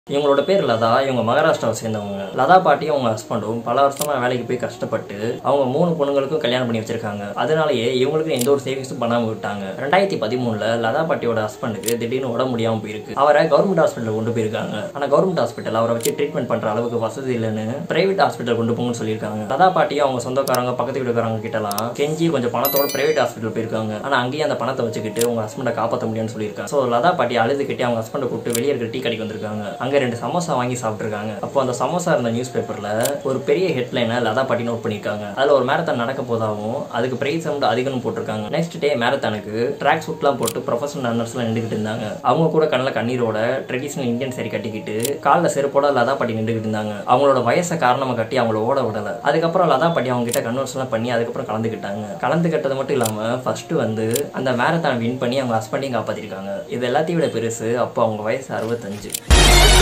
இவங்களோட பேர் லதா இவங்க மகாராஷ்டிராவை சேர்ந்தவங்க லதா பாட்டியும் அவங்க ஹஸ்பண்டும் பல வருஷமா வேலைக்கு போய் கஷ்டப்பட்டு அவங்க மூணு பொண்ணுங்களுக்கும் கல்யாணம் பண்ணி வச்சிருக்காங்க அதனாலேயே இவங்களுக்கு எந்த ஒரு சேவிங்ஸும் பண்ணாம விட்டாங்க ரெண்டாயிரத்தி பதிமூணுல லதா பாட்டியோட ஹஸ்பண்டுக்கு திடீர்னு உடம்பு முடியாம போயிருக்கு அவரை கவர்மெண்ட் ஹாஸ்பிட்டல் கொண்டு போயிருக்காங்க ஆனா கவர்மெண்ட் ஹாஸ்பிட்டல் அவரை வச்சு ட்ரீட்மெண்ட் பண்ற அளவுக்கு வசதி இல்லைன்னு பிரைவேட் ஹாஸ்பிட்டல் கொண்டு போங்கன்னு சொல்லியிருக்காங்க லதா பாட்டியும் அவங்க சொந்தக்காரங்க பக்கத்து வீட்டுக்காரங்க கிட்டலாம் கெஞ்சி கொஞ்சம் பணத்தோட பிரைவேட் ஹாஸ்பிட்டல் போயிருக்காங்க ஆனா அங்கேயும் அந்த பணத்தை வச்சுக்கிட்டு உங்க ஹஸ்பண்டை காப்பாற்ற முடியும்னு சொல்லியிருக்காங்க ஸோ லதா பாட்டி அழுதுகிட்டே அவங்க ஹஸ்பண்டை கூப்பிட்டு வெளியே இருக்கிற டீ கடைக்கு வந்திருக்காங்க அங்க ரெண்டு சமோசா வாங்கி சாப்பிட்டுருக்காங்க அப்போ அந்த சமோசா இருந்த நியூஸ் பேப்பர்ல ஒரு பெரிய ஹெட்லைனை லதா பாட்டி நோட் பண்ணியிருக்காங்க அதுல ஒரு மேரத்தான் நடக்க போதாவும் அதுக்கு பிரைஸ் அமௌண்ட் அதிகம்னு போட்டிருக்காங்க நெக்ஸ்ட் டே மேரத்தானுக்கு ட்ராக் சூட்லாம் போட்டு ப்ரொஃபஷனல் ரன்னர்ஸ்லாம் நின்றுக்கிட்டு இருந்தாங்க அவங்க கூட கண்ணில் கண்ணீரோட ட்ரெடிஷனல் இந்தியன் சரி கட்டிக்கிட்டு காலில் செருப்போட லதா பாட்டி நின்றுக்கிட்டு இருந்தாங்க அவங்களோட வயசை காரணமாக கட்டி அவங்கள ஓட விடல அதுக்கப்புறம் லதா பாட்டி அவங்க கிட்ட கன்வர்ஸ்லாம் பண்ணி அதுக்கப்புறம் கலந்துக்கிட்டாங்க கலந்துக்கிட்டது மட்டும் இல்லாமல் ஃபர்ஸ்ட் வந்து அந்த மேரத்தான் வின் பண்ணி அவங்க ஹஸ்பண்டையும் காப்பாற்றிருக்காங்க இது எல்லாத்தையும் விட பெருசு அப்போ அவங்க வயசு அறுபத்தஞ்சு